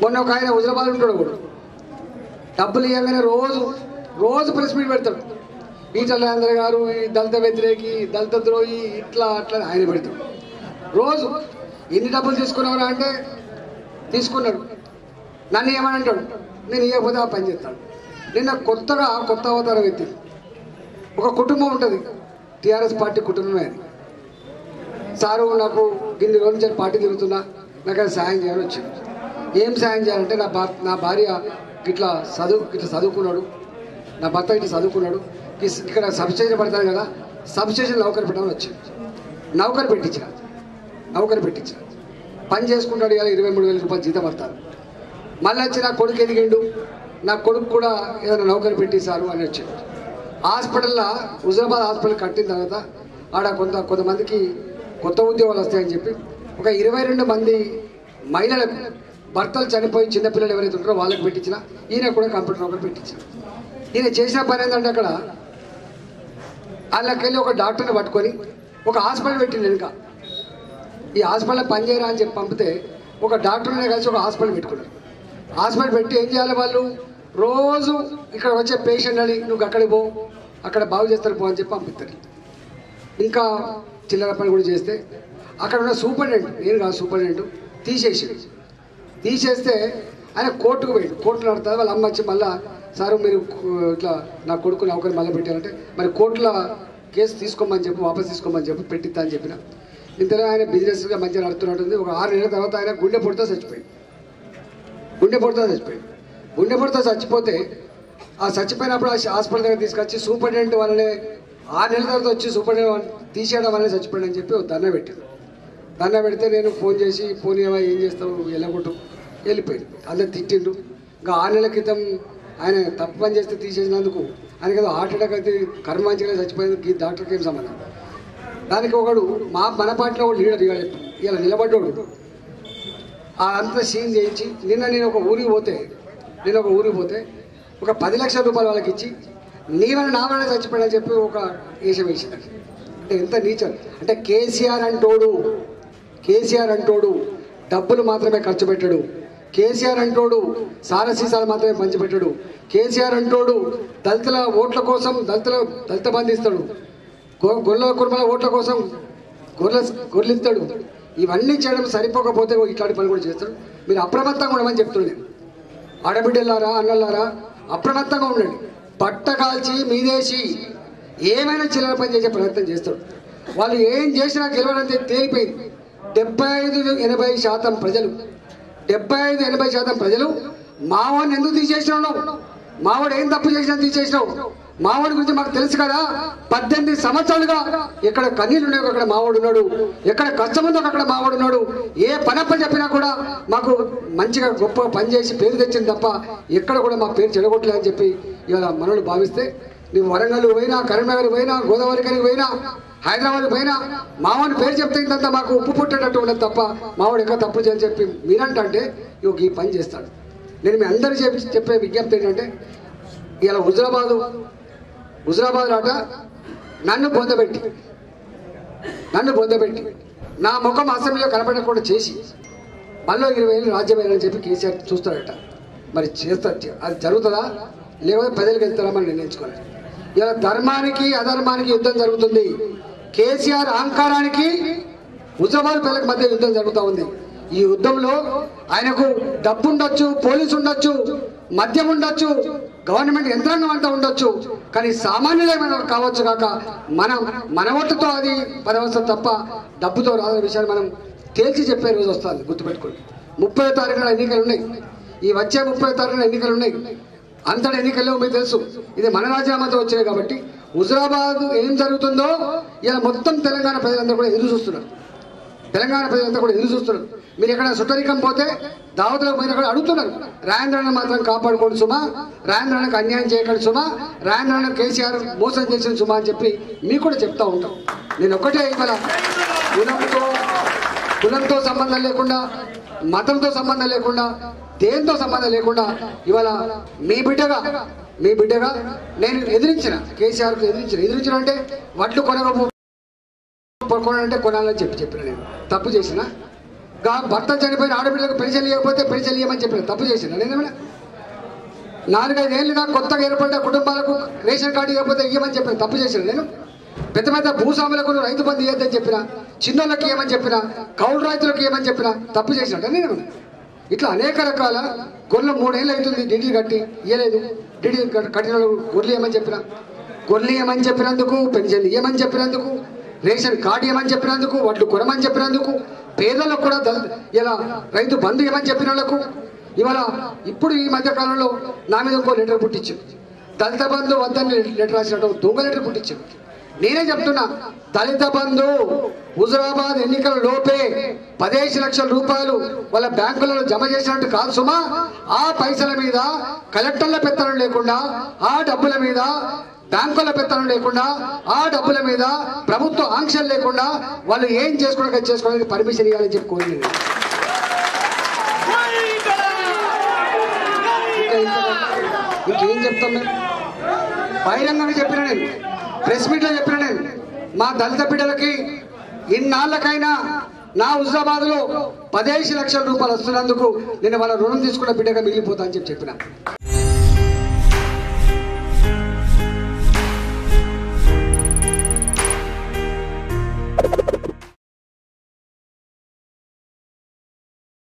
మొన్న ఒక ఆయన హుజరాబాద్ ఉంటాడు కూడా డబ్బులు ఇవ్వగానే రోజు రోజు ప్రెస్ మీట్ పెడతాడు ఈటల రాజేంద్ర గారు ఈ దళిత వ్యతిరేకి దళిత ద్రోహి ఇట్లా అట్లా అని ఆయన పెడతాడు రోజు ఎన్ని డబ్బులు తీసుకున్నావురా అంటే తీసుకున్నాడు నన్ను ఏమని అంటాడు నేను ఇవ్వకపోతే ఆ పని చేస్తాడు నిన్న కొత్తగా కొత్త అవతారం వ్యక్తి ఒక కుటుంబం ఉంటుంది టీఆర్ఎస్ పార్టీ కుటుంబమే అది సారు నాకు గిన్ని రోజుల నుంచి పార్టీ తిరుగుతున్నా నాకు అది సాయం చేయాలని వచ్చింది ఏం సాయం చేయాలంటే నా భర్త నా భార్య ఇట్లా చదువు ఇట్లా చదువుకున్నాడు నా భర్త ఇట్లా చదువుకున్నాడు ఇస్- ఇక్కడ సబ్స్టేషన్ పడతాను కదా సబ్స్టేషన్ నౌకరు పెట్టాలని వచ్చింది నౌకరు పెట్టించిన నౌకరు పెట్టించిన పని చేసుకుంటాడు ఇలా ఇరవై మూడు వేల రూపాయలు జీతం పడతారు మళ్ళీ వచ్చి నా కొడుకు ఎదిగిండు నా కొడుకు కూడా ఏదైనా నౌకరు పెట్టిస్తారు అని వచ్చింది హాస్పిటల్లో హుజరాబాద్ హాస్పిటల్ కట్టిన తర్వాత ఆడ కొంత కొంతమందికి కొత్త ఉద్యోగాలు వస్తాయని చెప్పి ఒక ఇరవై రెండు మంది మహిళలకు భర్తలు చనిపోయి చిన్నపిల్లలు ఎవరైతే ఉంటారో వాళ్ళకి పెట్టించిన ఈయన కూడా కంప్యూటర్ నౌకరు పెట్టించిన ఈయన చేసిన పని ఏంటంటే అక్కడ వాళ్ళకెళ్ళి ఒక డాక్టర్ని పట్టుకొని ఒక హాస్పిటల్ పెట్టింది వెనుక ఈ హాస్పిటల్ పనిచేయరా అని చెప్పి పంపితే ఒక డాక్టర్నే కలిసి ఒక హాస్పిటల్ పెట్టుకున్నారు హాస్పిటల్ పెట్టి ఏం చేయాలి వాళ్ళు రోజు ఇక్కడ వచ్చే పేషెంట్ అని నువ్వు అక్కడికి పో అక్కడ బాగు చేస్తారు పో అని చెప్పి పంపిస్తారు ఇంకా చిల్లర పని కూడా చేస్తే అక్కడ ఉన్న సూపరింటెండెంట్ నేను కాదు సూపరింటెండెంట్ తీసేసి తీసేస్తే ఆయన కోర్టుకు పోయింది కోర్టు నడుతుంది వాళ్ళ అమ్మ వచ్చి మళ్ళా సారు మీరు కు- ఇట్లా నా కొడుకు నౌకరి మళ్ళీ పెట్టారంటే మరి కోర్టులో కేసు తీసుకోమని చెప్పి వాపస్ తీసుకోమని చెప్పి పెట్టిద్దా అని చెప్పిన ఇంతలో ఆయన బిజినెస్గా మంచిగా నడుతున్నట్టుంది ఒక ఆరు నెలల తర్వాత ఆయన గుండె పొడితో చచ్చిపోయింది గుండె పొడితో చచ్చిపోయింది గుండె పొడితో చచ్చిపోతే ఆ చచ్చిపోయినప్పుడు ఆ హాస్పిటల్ దగ్గర తీసుకొచ్చి సూపరింటెండెంట్ వాళ్ళనే ఆరు నెలల తర్వాత వచ్చి సూపరింటెండెంట్ తీసేయడం వల్లనే చచ్చిపోయాడు అని చెప్పి ఒక దండ పెట్టారు దండ పెడితే నేను ఫోన్ చేసి ఫోన్ ఏమో ఏం చేస్తావు వెళ్ళగొట్టు వెళ్ళిపోయింది అందరు తిట్టిండు ఇంకా ఆరు నెలల క్రితం ఆయన తప్పు పని చేస్తే తీసేసినందుకు ఆయనకి ఏదో హార్ట్ అటాక్ అయితే కర్మాంచిగా చచ్చిపోయేందుకు ఈ డాక్టర్కి ఏం సంబంధం దానికి ఒకడు మా మన పార్టీలో ఒక లీడర్ ఇవాళ ఇలా నిలబడ్డాడు ఆ అంతా సీన్ చేయించి నిన్న నేను ఒక ఊరికి పోతే నేను ఒక ఊరికి పోతే ఒక పది లక్షల రూపాయలు వాళ్ళకి ఇచ్చి నీవని నావనే చచ్చిపోయాడని చెప్పి ఒక వేషం వేసింది అంటే ఎంత నీచం అంటే కేసీఆర్ అంటోడు కేసీఆర్ అంటోడు డబ్బులు మాత్రమే ఖర్చు పెట్టడు కేసీఆర్ అంటోడు సారసీసాలు మాత్రమే పంచిపెట్టడు కేసీఆర్ అంటోడు దళితుల ఓట్ల కోసం దళితుల దళిత బంధు ఇస్తాడు గొ- గొర్రెల కుర్మల ఓట్ల కోసం గొర్రెల గొర్రెలిస్తాడు ఇవన్నీ చేయడం సరిపోకపోతే ఇట్లాంటి పని కూడా చేస్తాడు మీరు అప్రమత్తంగా ఉండమని చెప్తున్నాను ఆడబిడ్డలారా అన్నలారా అప్రమత్తంగా ఉండండి పట్ట కాల్చి మీదేసి ఏమైనా చిల్లర పని చేసే ప్రయత్నం చేస్తాడు వాళ్ళు ఏం చేసినా గెలవడంతే తేలిపోయింది డెబ్బై ఐదు ఎనభై శాతం ప్రజలు డెబ్బై ఐదు ఎనభై శాతం ప్రజలు మావాడిని ఎందుకు తీసేసినావు మావాడు ఏం తప్పు చేసినా తీసేసినావు మావాడి గురించి మాకు తెలుసు కదా పద్దెనిమిది సంవత్సరాలుగా ఎక్కడ కన్నీళ్ళు ఉన్నాయో అక్కడ మావాడు ఉన్నాడు ఎక్కడ కష్టం ఉందో అక్కడ మావాడు ఉన్నాడు ఏ పనప్ప చెప్పినా కూడా మాకు మంచిగా గొప్ప పని చేసి పేరు తెచ్చింది తప్ప ఎక్కడ కూడా మా పేరు చెడగొట్టలే అని చెప్పి ఇవాళ మనోడు భావిస్తే నువ్వు వరంగల్ పోయినా కరీంనగర్ పోయినా గోదావరి కనికి పోయినా హైదరాబాద్ పోయినా మావాడి పేరు చెప్తే ఇంతంతా మాకు ఉప్పు పుట్టేటట్టు ఉండదు తప్ప మావాడు ఎక్కడ తప్పు చేయాలని చెప్పి మీరంటే ఇక ఈ పని చేస్తాడు నేను మీ అందరూ చెప్పి చెప్పే విజ్ఞప్తి ఏంటంటే ఇలా హుజరాబాదు హుజరాబాద్ రాట నన్ను పొందబెట్టి నన్ను పొందబెట్టి నా ముఖం అసెంబ్లీలో కనపడకుండా చేసి మళ్ళీ ఇరవై ఏళ్ళు రాజ్యమేనని చెప్పి కేసీఆర్ చూస్తాడట మరి చేస్తా అది జరుగుతుందా లేకపోతే ప్రజలకు వెళ్తారా మనం నిర్ణయించుకోవాలి ఇలా ధర్మానికి అధర్మానికి యుద్ధం జరుగుతుంది కేసీఆర్ అహంకారానికి హుజరాబాద్ ప్రజలకు మధ్య యుద్ధం జరుగుతూ ఉంది ఈ యుద్ధంలో ఆయనకు డబ్బు ఉండొచ్చు పోలీసు ఉండొచ్చు మద్యం ఉండొచ్చు గవర్నమెంట్ యంత్రాంగం అంతా ఉండొచ్చు కానీ సామాన్యులే కావచ్చు కాక మనం మన ఓటుతో అది పదవస్తుంది తప్ప డబ్బుతో రాదనే విషయాన్ని మనం తేల్చి చెప్పే రోజు వస్తుంది గుర్తుపెట్టుకోండి ముప్పై తారీఖున ఎన్నికలు ఉన్నాయి ఈ వచ్చే ముప్పై తారీఖున ఎన్నికలు ఉన్నాయి అంతటి ఎన్నికల్లో మీకు తెలుసు ఇది మన రాజ్యాంగంతో వచ్చినాయి కాబట్టి హుజరాబాద్ ఏం జరుగుతుందో ఇలా మొత్తం తెలంగాణ ప్రజలందరూ కూడా ఎదురు చూస్తున్నారు తెలంగాణ ప్రజలంతా కూడా ఎదురు చూస్తున్నారు మీరు ఎక్కడ సుతరికం పోతే దావతులకు పోయిన కూడా అడుగుతున్నారు రాయంద్రాన్ని మాత్రం కాపాడుకోండి సుమా రాయంద్రానికి అన్యాయం చేయకండి సుమా రాయంద్రాన్ని కేసీఆర్ మోసం చేసిన సుమా అని చెప్పి మీకు కూడా చెప్తా ఉంటాం నేను ఒకటే ఇవాళ కులంతో కులంతో సంబంధం లేకుండా మతంతో సంబంధం లేకుండా దేంతో సంబంధం లేకుండా ఇవాళ మీ బిడ్డగా మీ బిడ్డగా నేను ఎదిరించిన కేసీఆర్కు ఎదిరించిన ఎదిరించిన అంటే వడ్లు కొనకపో కొనాలంటే కొనాలని చెప్పి చెప్పిన నేను తప్పు చేసిన గా భర్త చనిపోయిన ఆడపిల్లలకు పెన్షన్ ఇవ్వకపోతే పెన్షన్ ఇవ్వమని చెప్పిన తప్పు చేసిన నేనేమైనా నాలుగైదేళ్లుగా కొత్తగా ఏర్పడ్డ కుటుంబాలకు రేషన్ కార్డు ఇవ్వకపోతే ఇవ్వమని చెప్పిన తప్పు చేసిన నేను పెద్ద పెద్ద భూస్వాములకు రైతు బంధు ఇవ్వద్దని చెప్పిన చిన్నోళ్ళకి ఇవ్వమని చెప్పిన కౌలు రైతులకు ఇవ్వమని చెప్పిన తప్పు చేసినట్ట నేను ఇట్లా అనేక రకాల గొర్రెలు మూడేళ్ళు అవుతుంది డిడీ కట్టి ఇవ్వలేదు డిడీ కట్టిన వాళ్ళు గొర్రెలు ఇవ్వమని చెప్పిన గొర్రెలు ఇవ్వమని చెప్పినందుకు పెన్షన్ ఇవ్వమని చెప్పినందుకు రేషన్ కార్డు ఇవ్వమని చెప్పినందుకు వడ్లు కొనమని చెప్పినందుకు పేదలకు కూడా దళ- ఇలా రైతు బంధు ఇవ్వమని చెప్పిన వాళ్ళకు ఇవాళ ఇప్పుడు ఈ మధ్య కాలంలో నా మీద ఇంకో లెటర్ పుట్టించు దళిత బంధు వద్దని లెటర్ రాసినట్టు దొంగ లెటర్ పుట్టించు నేనే చెప్తున్నా దళిత బంధు హుజరాబాద్ ఎన్నికల లోపే పదిహేను లక్షల రూపాయలు వాళ్ళ బ్యాంకులలో జమ చేసినట్టు కాదు సుమా ఆ పైసల మీద కలెక్టర్ల పెత్తనం లేకుండా ఆ డబ్బుల మీద బ్యాంకుల పెత్తనం లేకుండా ఆ డబ్బుల మీద ప్రభుత్వ ఆంక్షలు లేకుండా వాళ్ళు ఏం చేసుకోవడానికి చేసుకోవడానికి పర్మిషన్ ఇవ్వాలని చెప్పి కోరింది ఇంకా ఇంకా ఇంకేం చెప్తాం మేము బహిరంగంగా చెప్పిన నేను ప్రెస్ మీట్లో చెప్పిన నేను మా దళిత బిడ్డలకి ఇన్నాళ్ళకైనా నా హుజరాబాద్లో పదిహేను లక్షల రూపాయలు వస్తున్నందుకు నేను వాళ్ళ రుణం తీసుకున్న బిడ్డగా మిగిలిపోతా అని చెప్పి చెప్పిన